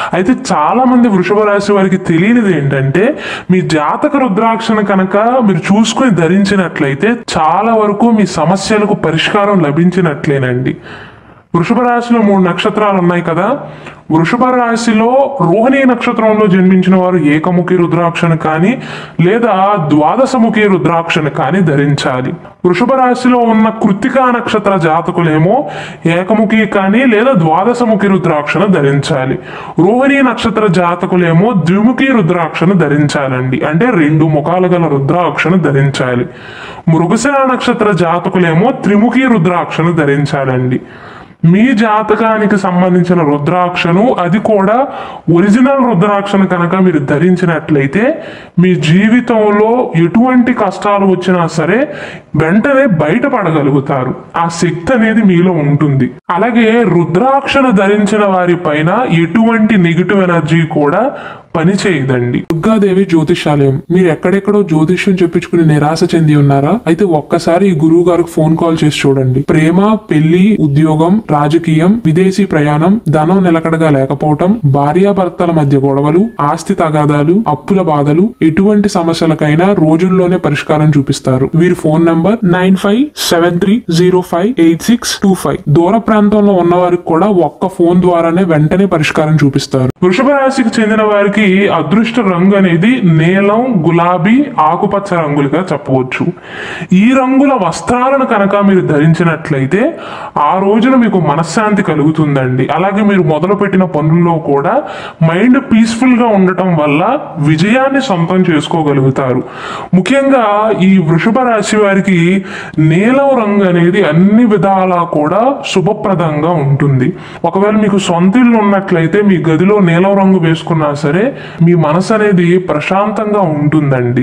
అయితే చాలా మంది వృషభ రాశి వారికి తెలియనిది ఏంటంటే మీ జాతక రుద్రాక్షను కనుక మీరు చూసుకుని ధరించినట్లయితే చాలా వరకు మీ సమస్యలకు పరిష్కారం లభించినట్లేనండి వృషభ రాశిలో మూడు నక్షత్రాలు ఉన్నాయి కదా వృషభ రాశిలో రోహిణి నక్షత్రంలో జన్మించిన వారు ఏకముఖి రుద్రాక్షను కానీ లేదా ద్వాదశముఖి రుద్రాక్షను కానీ ధరించాలి వృషభ రాశిలో ఉన్న కృత్తికా నక్షత్ర జాతకులేమో ఏకముఖి కానీ లేదా ద్వాదశముఖి రుద్రాక్షను ధరించాలి రోహిణి నక్షత్ర జాతకులేమో ద్విముఖి రుద్రాక్షను ధరించాలండి అంటే రెండు ముఖాలు గల రుద్రాక్షను ధరించాలి మృగశిర నక్షత్ర జాతకులేమో త్రిముఖి రుద్రాక్షను ధరించాలండి మీ జాతకానికి సంబంధించిన రుద్రాక్షను అది కూడా ఒరిజినల్ రుద్రాక్షను కనుక మీరు ధరించినట్లయితే మీ జీవితంలో ఎటువంటి కష్టాలు వచ్చినా సరే వెంటనే బయటపడగలుగుతారు ఆ శక్తి అనేది మీలో ఉంటుంది అలాగే రుద్రాక్షను ధరించిన వారి పైన ఎటువంటి నెగిటివ్ ఎనర్జీ కూడా పని చేయదండి దుర్గాదేవి జ్యోతిషాలయం మీరు ఎక్కడెక్కడో జ్యోతిష్యం చెప్పించుకుని నిరాశ చెంది ఉన్నారా అయితే ఒక్కసారి ఈ గురువు గారికి ఫోన్ కాల్ చేసి చూడండి ప్రేమ పెళ్లి ఉద్యోగం రాజకీయం విదేశీ ప్రయాణం ధనం నిలకడగా లేకపోవటం భార్యాభర్తల మధ్య గొడవలు ఆస్తి తగాదాలు అప్పుల బాధలు ఎటువంటి సమస్యలకైనా రోజుల్లోనే పరిష్కారం చూపిస్తారు వీరి phone number nine five seven three zero five eight six two five దూర ప్రాంతంలో ఉన్న వారికి కూడా ఒక్క ఫోన్ ద్వారానే వెంటనే పరిష్కారం చూపిస్తారు వృషభ రాశికి చెందిన వారికి అదృష్ట రంగు అనేది నీలం గులాబీ ఆకుపచ్చ రంగులుగా చెప్పవచ్చు ఈ రంగుల వస్త్రాలను కనుక మీరు ధరించినట్లయితే ఆ రోజున మీకు మనశ్శాంతి కలుగుతుందండి అలాగే మీరు మొదలుపెట్టిన పనుల్లో కూడా మైండ్ పీస్ఫుల్ గా ఉండటం వల్ల విజయాన్ని సొంతం చేసుకోగలుగుతారు ముఖ్యంగా ఈ వృషభ రాశి వారికి నీలం రంగు అనేది అన్ని విధాలా కూడా శుభప్రదంగా ఉంటుంది ఒకవేళ మీకు సొంత ఇల్లు ఉన్నట్లయితే మీ గదిలో నీలం రంగు వేసుకున్నా సరే మీ మనసు అనేది ప్రశాంతంగా ఉంటుందండి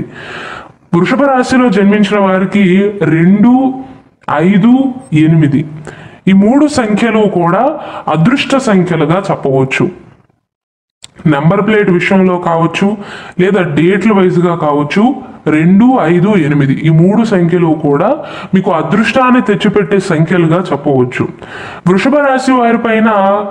వృషభ రాశిలో జన్మించిన వారికి రెండు ఐదు ఎనిమిది ఈ మూడు సంఖ్యలు కూడా అదృష్ట సంఖ్యలుగా చెప్పవచ్చు నెంబర్ ప్లేట్ విషయంలో కావచ్చు లేదా డేట్ల వైజ్గా కావచ్చు రెండు ఐదు ఎనిమిది ఈ మూడు సంఖ్యలు కూడా మీకు అదృష్టాన్ని తెచ్చిపెట్టే సంఖ్యలుగా చెప్పవచ్చు వృషభ రాశి వారి పైన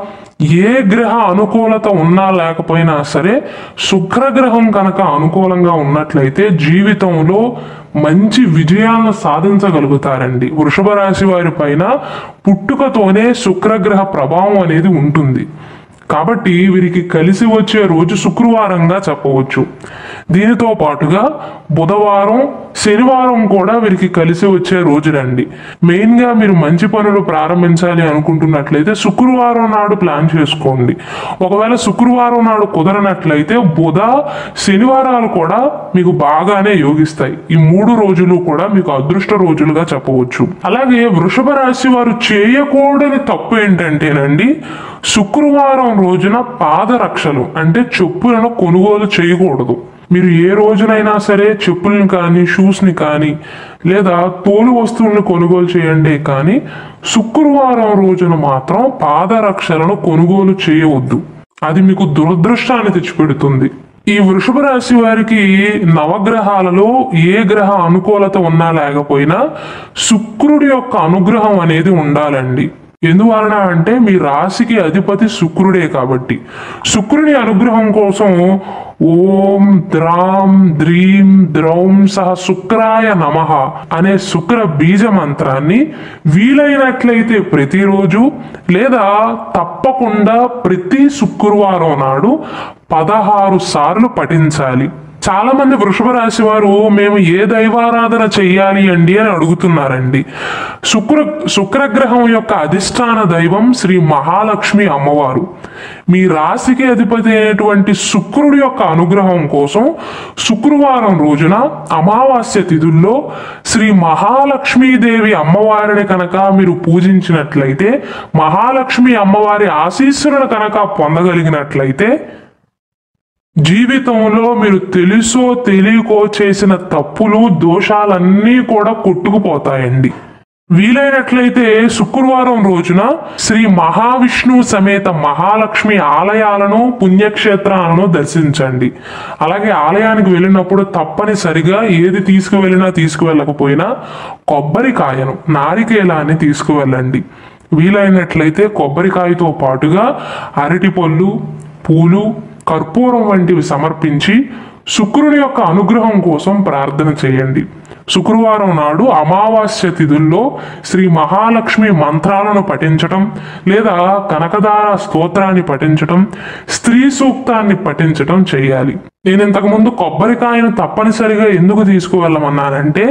ఏ గ్రహ అనుకూలత ఉన్నా లేకపోయినా సరే శుక్రగ్రహం కనుక అనుకూలంగా ఉన్నట్లయితే జీవితంలో మంచి విజయాలను సాధించగలుగుతారండి వృషభ రాశి వారి పైన పుట్టుకతోనే శుక్రగ్రహ ప్రభావం అనేది ఉంటుంది కాబట్టి వీరికి కలిసి వచ్చే రోజు శుక్రవారంగా చెప్పవచ్చు దీనితో పాటుగా బుధవారం శనివారం కూడా వీరికి కలిసి వచ్చే రోజులండి మెయిన్ గా మీరు మంచి పనులు ప్రారంభించాలి అనుకుంటున్నట్లయితే శుక్రవారం నాడు ప్లాన్ చేసుకోండి ఒకవేళ శుక్రవారం నాడు కుదరనట్లయితే బుధ శనివారాలు కూడా మీకు బాగానే యోగిస్తాయి ఈ మూడు రోజులు కూడా మీకు అదృష్ట రోజులుగా చెప్పవచ్చు అలాగే వృషభ రాశి వారు చేయకూడని తప్పు ఏంటంటేనండి శుక్రవారం రోజున పాదరక్షలు అంటే చెప్పులను కొనుగోలు చేయకూడదు మీరు ఏ రోజునైనా సరే చెప్పుల్ని కానీ షూస్ని కానీ లేదా తోలు వస్తువులను కొనుగోలు చేయండి కానీ శుక్రవారం రోజున మాత్రం పాదరక్షలను కొనుగోలు చేయవద్దు అది మీకు దురదృష్టాన్ని తెచ్చిపెడుతుంది ఈ వృషభ రాశి వారికి నవగ్రహాలలో ఏ గ్రహ అనుకూలత ఉన్నా లేకపోయినా శుక్రుడి యొక్క అనుగ్రహం అనేది ఉండాలండి ఎందువలన అంటే మీ రాశికి అధిపతి శుక్రుడే కాబట్టి శుక్రుని అనుగ్రహం కోసం ఓం ద్రాం ద్రీం ద్రౌం సహ శుక్రాయ నమః అనే శుక్ర బీజ మంత్రాన్ని వీలైనట్లయితే ప్రతిరోజు లేదా తప్పకుండా ప్రతి శుక్రవారం నాడు పదహారు సార్లు పఠించాలి చాలా మంది వృషభ రాశి వారు మేము ఏ దైవారాధన చెయ్యాలి అండి అని అడుగుతున్నారండి శుక్ర శుక్రగ్రహం యొక్క అధిష్టాన దైవం శ్రీ మహాలక్ష్మి అమ్మవారు మీ రాశికి అధిపతి అయినటువంటి శుక్రుడి యొక్క అనుగ్రహం కోసం శుక్రవారం రోజున అమావాస్య తిథుల్లో శ్రీ మహాలక్ష్మీదేవి అమ్మవారిని కనుక మీరు పూజించినట్లయితే మహాలక్ష్మి అమ్మవారి ఆశీస్సులను కనుక పొందగలిగినట్లయితే జీవితంలో మీరు తెలుసో తెలియకో చేసిన తప్పులు దోషాలన్నీ కూడా కొట్టుకుపోతాయండి వీలైనట్లయితే శుక్రవారం రోజున శ్రీ మహావిష్ణువు సమేత మహాలక్ష్మి ఆలయాలను పుణ్యక్షేత్రాలను దర్శించండి అలాగే ఆలయానికి వెళ్ళినప్పుడు తప్పనిసరిగా ఏది తీసుకువెళ్ళినా తీసుకువెళ్ళకపోయినా కొబ్బరికాయను నారికేలాన్ని తీసుకువెళ్ళండి వీలైనట్లయితే కొబ్బరికాయతో పాటుగా అరటిపళ్ళు పూలు కర్పూరం వంటివి సమర్పించి శుక్రుని యొక్క అనుగ్రహం కోసం ప్రార్థన చేయండి శుక్రవారం నాడు అమావాస్య తిథుల్లో శ్రీ మహాలక్ష్మి మంత్రాలను పఠించటం లేదా కనకదార స్తోత్రాన్ని పఠించటం స్త్రీ సూక్తాన్ని పఠించటం చేయాలి నేను ఇంతకుముందు కొబ్బరికాయను తప్పనిసరిగా ఎందుకు తీసుకువెళ్ళమన్నానంటే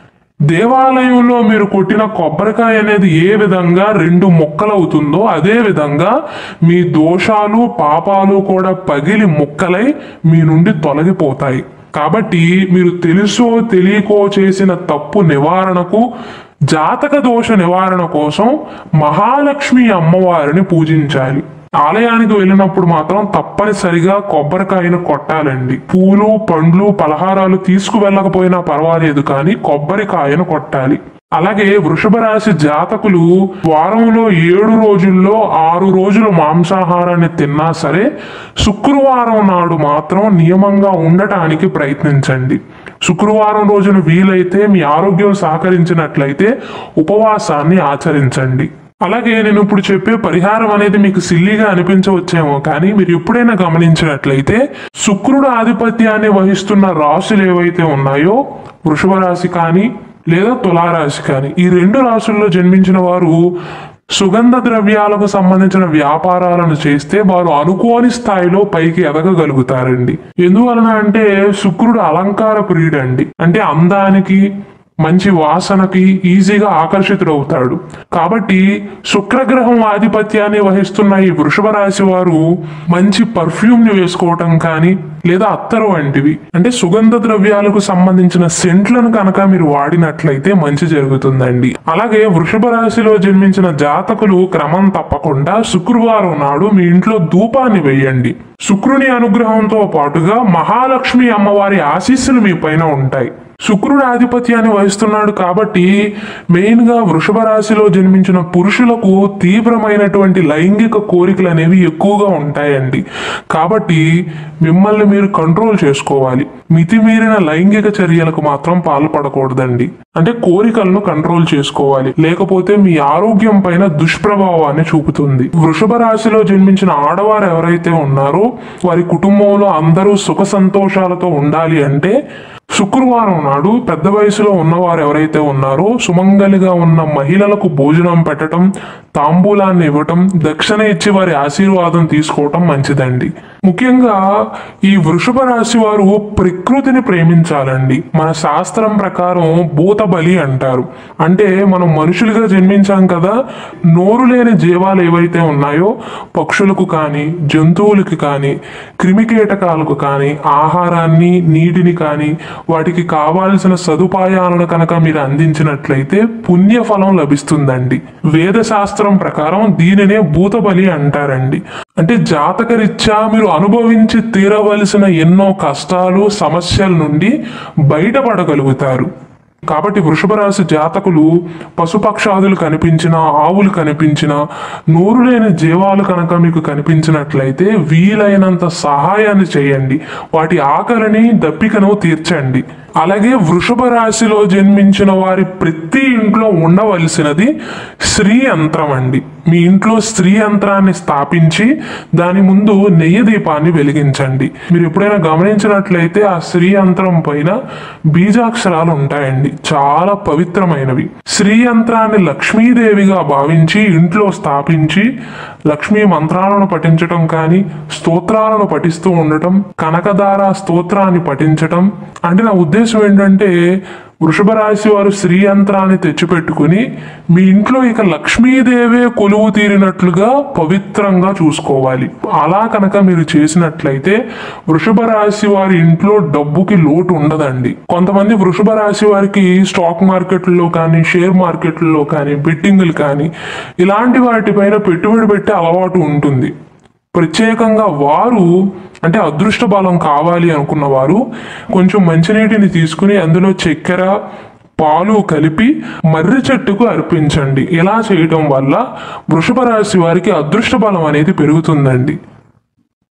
దేవాలయంలో మీరు కొట్టిన కొబ్బరికాయ అనేది ఏ విధంగా రెండు ముక్కలవుతుందో అదే విధంగా మీ దోషాలు పాపాలు కూడా పగిలి ముక్కలై మీ నుండి తొలగిపోతాయి కాబట్టి మీరు తెలుసో తెలియకో చేసిన తప్పు నివారణకు జాతక దోష నివారణ కోసం మహాలక్ష్మి అమ్మవారిని పూజించాలి ఆలయానికి వెళ్ళినప్పుడు మాత్రం తప్పనిసరిగా కొబ్బరికాయను కొట్టాలండి పూలు పండ్లు పలహారాలు తీసుకువెళ్ళకపోయినా పర్వాలేదు కానీ కొబ్బరికాయను కొట్టాలి అలాగే వృషభ రాశి జాతకులు వారంలో ఏడు రోజుల్లో ఆరు రోజులు మాంసాహారాన్ని తిన్నా సరే శుక్రవారం నాడు మాత్రం నియమంగా ఉండటానికి ప్రయత్నించండి శుక్రవారం రోజున వీలైతే మీ ఆరోగ్యం సహకరించినట్లయితే ఉపవాసాన్ని ఆచరించండి అలాగే నేను ఇప్పుడు చెప్పే పరిహారం అనేది మీకు సిల్లీగా అనిపించవచ్చేమో కానీ మీరు ఎప్పుడైనా గమనించినట్లయితే శుక్రుడు ఆధిపత్యాన్ని వహిస్తున్న రాశులు ఏవైతే ఉన్నాయో వృషభ రాశి కానీ లేదా తులారాశి కానీ ఈ రెండు రాశుల్లో జన్మించిన వారు సుగంధ ద్రవ్యాలకు సంబంధించిన వ్యాపారాలను చేస్తే వారు అనుకోని స్థాయిలో పైకి ఎదగగలుగుతారండి ఎందువలన అంటే శుక్రుడు అలంకార ప్రియుడండి అంటే అందానికి మంచి వాసనకి ఈజీగా ఆకర్షితుడవుతాడు కాబట్టి శుక్రగ్రహం ఆధిపత్యాన్ని వహిస్తున్న ఈ వృషభ రాశి వారు మంచి పర్ఫ్యూమ్ ని వేసుకోవటం కానీ లేదా అత్తరు వంటివి అంటే సుగంధ ద్రవ్యాలకు సంబంధించిన సెంట్లను కనుక మీరు వాడినట్లయితే మంచి జరుగుతుందండి అలాగే వృషభ రాశిలో జన్మించిన జాతకులు క్రమం తప్పకుండా శుక్రవారం నాడు మీ ఇంట్లో ధూపాన్ని వేయండి శుక్రుని అనుగ్రహంతో పాటుగా మహాలక్ష్మి అమ్మవారి ఆశీస్సులు మీ పైన ఉంటాయి శుక్రుడు ఆధిపత్యాన్ని వహిస్తున్నాడు కాబట్టి మెయిన్ గా వృషభ రాశిలో జన్మించిన పురుషులకు తీవ్రమైనటువంటి లైంగిక కోరికలు అనేవి ఎక్కువగా ఉంటాయండి కాబట్టి మిమ్మల్ని మీరు కంట్రోల్ చేసుకోవాలి మితిమీరిన లైంగిక చర్యలకు మాత్రం పాల్పడకూడదండి అంటే కోరికలను కంట్రోల్ చేసుకోవాలి లేకపోతే మీ ఆరోగ్యం పైన దుష్ప్రభావాన్ని చూపుతుంది వృషభ రాశిలో జన్మించిన ఆడవారు ఎవరైతే ఉన్నారో వారి కుటుంబంలో అందరూ సుఖ సంతోషాలతో ఉండాలి అంటే శుక్రవారం నాడు పెద్ద వయసులో ఉన్నవారు ఎవరైతే ఉన్నారో సుమంగలిగా ఉన్న మహిళలకు భోజనం పెట్టడం తాంబూలాన్ని ఇవ్వటం దక్షిణ ఇచ్చి వారి ఆశీర్వాదం తీసుకోవటం మంచిదండి ముఖ్యంగా ఈ వృషభ రాశి వారు ప్రకృతిని ప్రేమించాలండి మన శాస్త్రం ప్రకారం భూత బలి అంటారు అంటే మనం మనుషులుగా జన్మించాం కదా నోరు లేని జీవాలు ఏవైతే ఉన్నాయో పక్షులకు కానీ జంతువులకి కానీ క్రిమికీటకాలకు కానీ ఆహారాన్ని నీటిని కానీ వాటికి కావాల్సిన సదుపాయాలను కనుక మీరు అందించినట్లయితే పుణ్యఫలం లభిస్తుందండి వేద శాస్త్రం ప్రకారం దీనినే భూతబలి అంటారండి అంటే జాతకరీత్యా మీరు అనుభవించి తీరవలసిన ఎన్నో కష్టాలు సమస్యల నుండి బయటపడగలుగుతారు కాబట్టి వృషభ రాశి జాతకులు పశుపక్షాదులు కనిపించిన ఆవులు కనిపించిన నోరు లేని జీవాలు కనుక మీకు కనిపించినట్లయితే వీలైనంత సహాయాన్ని చేయండి వాటి ఆకలిని దప్పికను తీర్చండి అలాగే వృషభ రాశిలో జన్మించిన వారి ప్రతి ఇంట్లో ఉండవలసినది స్త్రీ యంత్రం అండి మీ ఇంట్లో స్త్రీ యంత్రాన్ని స్థాపించి దాని ముందు నెయ్యి దీపాన్ని వెలిగించండి మీరు ఎప్పుడైనా గమనించినట్లయితే ఆ స్త్రీ యంత్రం పైన బీజాక్షరాలు ఉంటాయండి చాలా పవిత్రమైనవి స్త్రీ యంత్రాన్ని లక్ష్మీదేవిగా భావించి ఇంట్లో స్థాపించి లక్ష్మీ మంత్రాలను పఠించటం కానీ స్తోత్రాలను పఠిస్తూ ఉండటం కనకదార స్తోత్రాన్ని పఠించటం అంటే నా ఉద్దేశం ఏంటంటే వృషభ రాశి వారు స్త్రీ యంత్రాన్ని తెచ్చిపెట్టుకుని మీ ఇంట్లో ఇక లక్ష్మీదేవే కొలువు తీరినట్లుగా పవిత్రంగా చూసుకోవాలి అలా కనుక మీరు చేసినట్లయితే వృషభ రాశి వారి ఇంట్లో డబ్బుకి లోటు ఉండదండి కొంతమంది వృషభ రాశి వారికి స్టాక్ మార్కెట్లో కానీ షేర్ మార్కెట్లో కానీ బెట్టింగ్లు కానీ ఇలాంటి వాటిపైన పెట్టుబడి పెట్టే అలవాటు ఉంటుంది ప్రత్యేకంగా వారు అంటే అదృష్ట బలం కావాలి అనుకున్న వారు కొంచెం మంచినీటిని తీసుకుని అందులో చక్కెర పాలు కలిపి మర్రి చెట్టుకు అర్పించండి ఇలా చేయటం వల్ల వృషభ రాశి వారికి అదృష్ట బలం అనేది పెరుగుతుందండి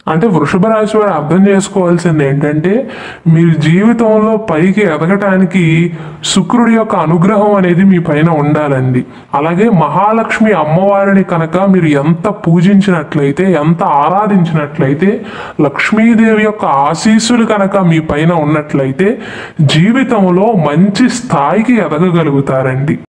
అంటే వృషభ రాశి వారు అర్థం చేసుకోవాల్సింది ఏంటంటే మీరు జీవితంలో పైకి ఎదగటానికి శుక్రుడి యొక్క అనుగ్రహం అనేది మీ పైన ఉండాలండి అలాగే మహాలక్ష్మి అమ్మవారిని కనుక మీరు ఎంత పూజించినట్లయితే ఎంత ఆరాధించినట్లయితే లక్ష్మీదేవి యొక్క ఆశీస్సులు కనుక మీ పైన ఉన్నట్లయితే జీవితంలో మంచి స్థాయికి ఎదగగలుగుతారండి